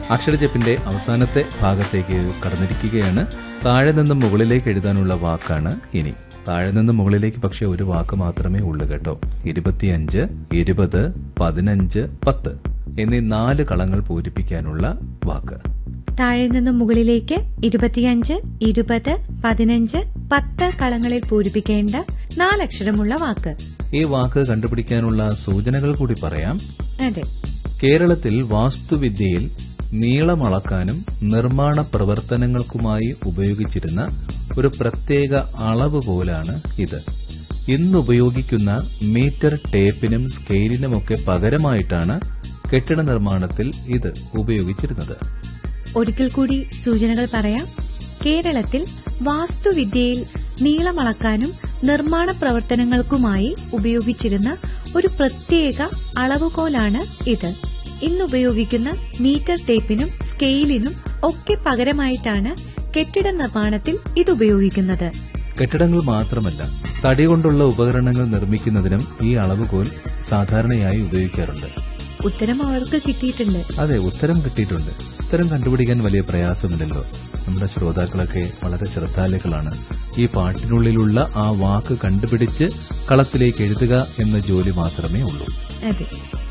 അക്ഷരജപ്പിന്റെ അവസാനത്തെ ഭാഗത്തേക്ക് കടന്നിരിക്കുകയാണ് താഴെ നിന്ന് മുകളിലേക്ക് എഴുതാനുള്ള വാക്കാണ് ഇനി താഴെ നിന്ന് മുകളിലേക്ക് പക്ഷെ ഒരു വാക്ക് മാത്രമേ ഉള്ളൂ കേട്ടോ ഇരുപത്തിയഞ്ച് ഇരുപത് പതിനഞ്ച് പത്ത് എന്നീ നാല് കളങ്ങൾ പൂരിപ്പിക്കാനുള്ള വാക്ക് താഴെ നിന്നും മുകളിലേക്ക് ഇരുപത്തിയഞ്ച് ഇരുപത് പതിനഞ്ച് പത്ത് കളങ്ങളിൽ പൂരിപ്പിക്കേണ്ട നാലക്ഷരമുള്ള വാക്ക് ഈ വാക്ക് കണ്ടുപിടിക്കാനുള്ള സൂചനകൾ കൂടി പറയാം അതെ കേരളത്തിൽ വാസ്തുവിദ്യയിൽ നീളമളക്കാനും നിർമ്മാണ പ്രവർത്തനങ്ങൾക്കുമായി ഉപയോഗിച്ചിരുന്ന ഒരു പ്രത്യേക അളവ് പോലാണ് ഇത് ഇന്ന് ഉപയോഗിക്കുന്ന മീറ്റർ ടേപ്പിനും സ്കെയിലിനുമൊക്കെ പകരമായിട്ടാണ് കെട്ടിട നിർമ്മാണത്തിൽ ഇത് ഉപയോഗിച്ചിരുന്നത് ഒരിക്കൽ കൂടി സൂചനകൾ പറയാം കേരളത്തിൽ വാസ്തുവിദ്യയിൽ നീളമളക്കാനും നിർമ്മാണ പ്രവർത്തനങ്ങൾക്കുമായി ഉപയോഗിച്ചിരുന്ന ഒരു പ്രത്യേക അളവുകോലാണ് ഇത് ഇന്ന് ഉപയോഗിക്കുന്ന മീറ്റർ ടേപ്പിനും സ്കെയിലിനും ഒക്കെ പകരമായിട്ടാണ് കെട്ടിട നിർമ്മാണത്തിൽ ഇത് ഉപയോഗിക്കുന്നത് കെട്ടിടങ്ങൾ മാത്രമല്ല തടി കൊണ്ടുള്ള ഉപകരണങ്ങൾ നിർമ്മിക്കുന്നതിനും ഈ അളവുകോൽ സാധാരണയായി ഉപയോഗിക്കാറുണ്ട് ഉത്തരം അവർക്ക് കിട്ടിയിട്ടുണ്ട് അതെ ഉത്തരം കിട്ടിയിട്ടുണ്ട് ഉത്തരം കണ്ടുപിടിക്കാൻ വലിയ പ്രയാസമില്ലല്ലോ നമ്മുടെ ശ്രോതാക്കളൊക്കെ വളരെ ശ്രദ്ധാലുക്കളാണ് ഈ പാട്ടിനുള്ളിലുള്ള ആ വാക്ക് കണ്ടുപിടിച്ച് കളത്തിലേക്ക് എഴുതുക എന്ന ജോലി മാത്രമേ ഉള്ളൂ അതെ